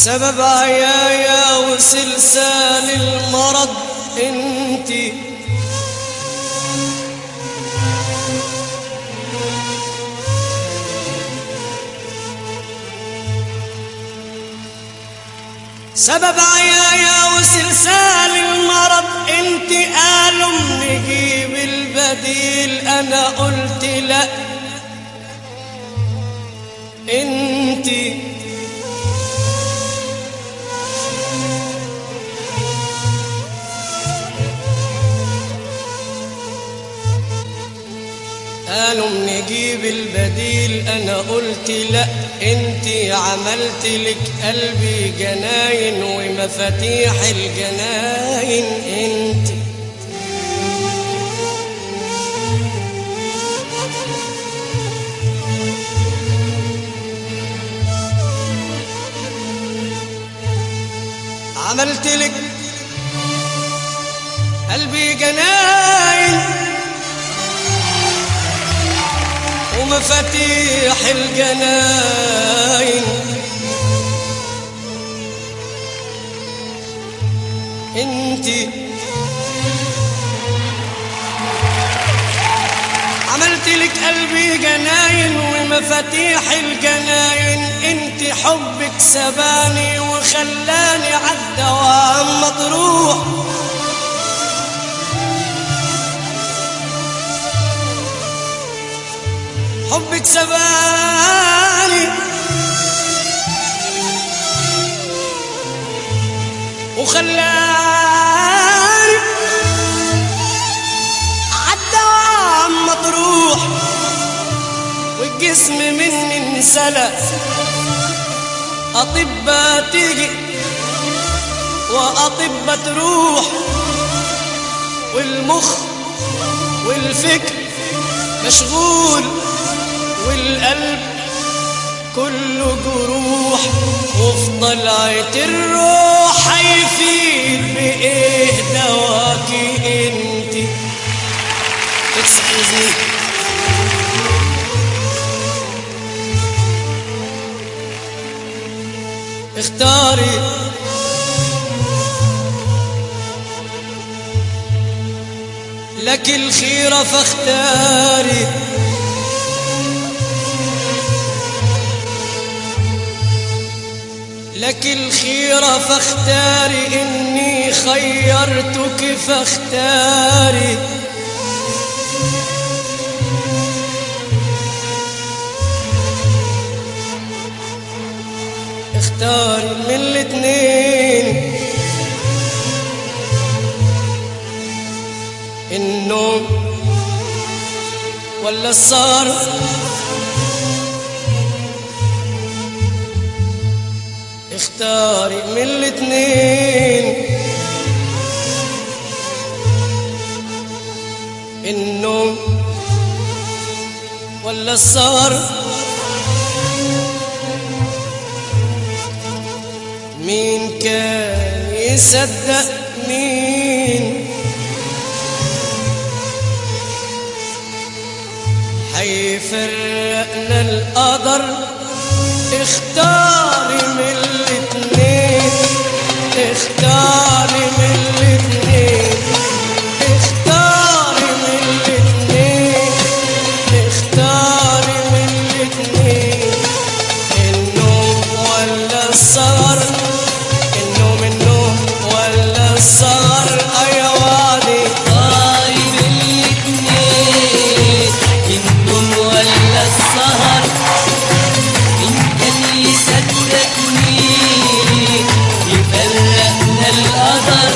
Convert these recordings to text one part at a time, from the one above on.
سبب عيايا وسلسال المرض انتي سبب عيايا وسلسال المرض انت قالوا نجيب البديل انا قلت لا انت قالوا نجيب البديل انا قلت لا انت عملت لك قلبي جناين ومفاتيح الجناين انت عملت لك قلبي جناين ومفاتيح الجناين انتي عملت لك قلبي جناين ومفاتيح الجناين انت حبك سباني وخلاني عالدوام مطروح حبك سباني وخلاني عالدوام مطروح والجسم مني انسلى أطباء تيجي وأطباء تروح والمخ والفكر مشغول والقلب كله جروح وفي طلعة الروح هيفيد بإيه دواكي انتي Excuse me. اختاري لك الخيرة فاختاري لك الخيرة فاختاري إني خيرتك فاختاري اختاري من الاتنين النوم ولا السهر اختاري من الاتنين النوم ولا السهر مين كان يصدق مين حيفرقنا القدر اختاري من الاتنين اختاري من الاتنين اختاري من الاتنين اختاري من الاتنين النوم ولا السهر النوم النوم ولا السهر ايواني طاري بالاتنين النوم ولا السهر مين كان يصدقني يفرقنا القدر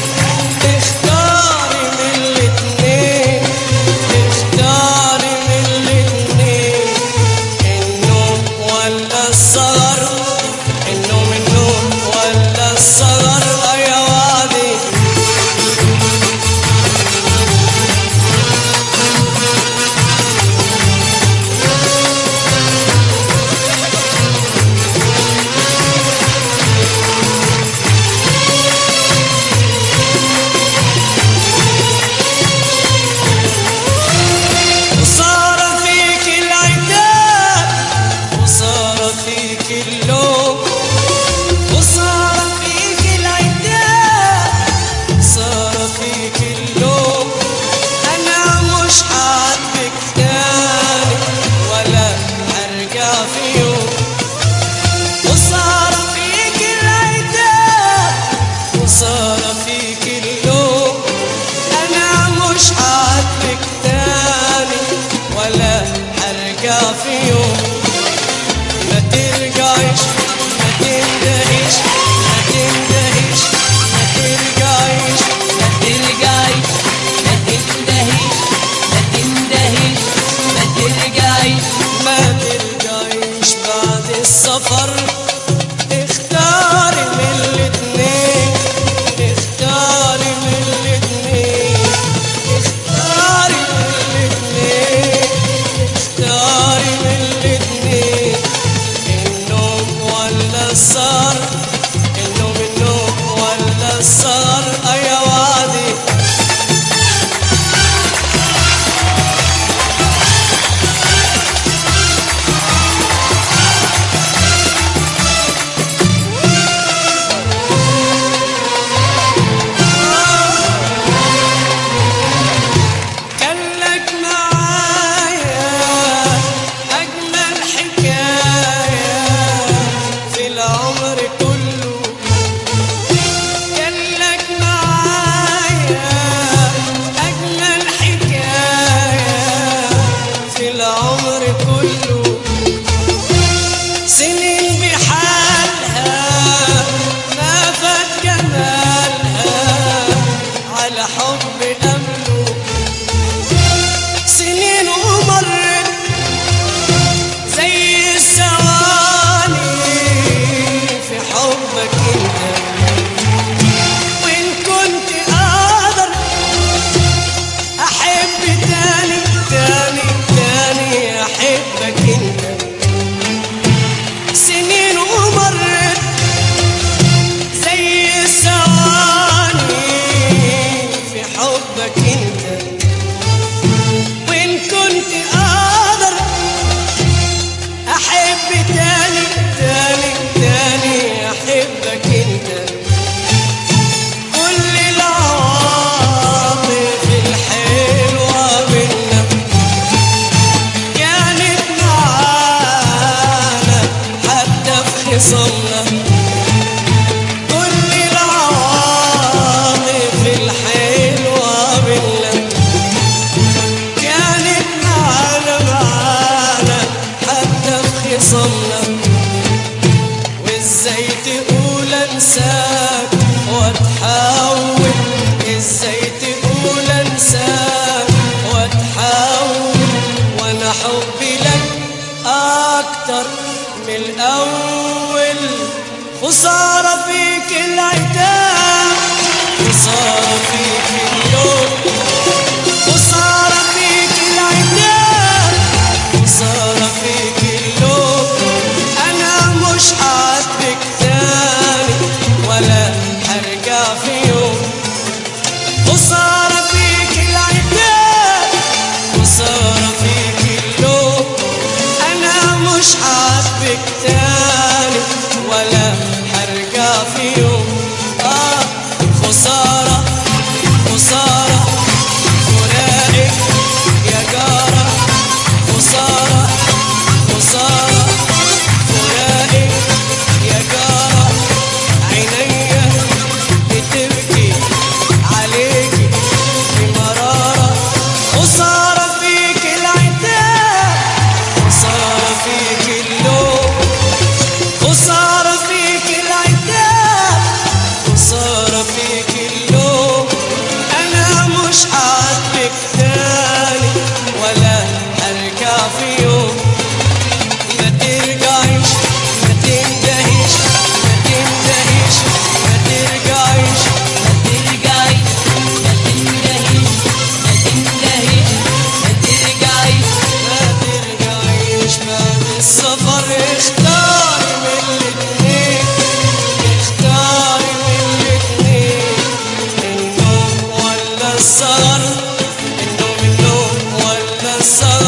اختاري من الاتنين اختاري من الاتنين النوم ولا السهر النوم النوم ولا السهر يا وادي وصار فيك العتاب وصار فيك اللوم الأول خسارة فيك العتاب خسارة فيك اليوم خسارة فيك العتاب خسارة فيك اليوم أنا مش حاسبك تاني ولا هرجع في يوم خسارة فيك العتاب خسارة فيك اللوم أنا مش حاسبك تاني ولا هرجع في يوم آه خسارة خسارة فراقك يا جارة خسارة خسارة فراقك يا جارة عينيا بتبكي عليكي بمرارة خسارة فيك العتاب خسارة فيك اللوم خسارة فيك العتاب خسارة فيك اللوم أنا مش عاتبك تاني ولا هرجع في يوم ما ترجعيش ما تنتهيش ما تنتهيش ما ترجعيش ما ترجعي ما تنتهيش ما تنتهيش ما ترجعي ما ترجعيش بعد السفر اختاري من الاتنين اختاري من الاتنين النوم ولا السهر النوم النوم ولا السهر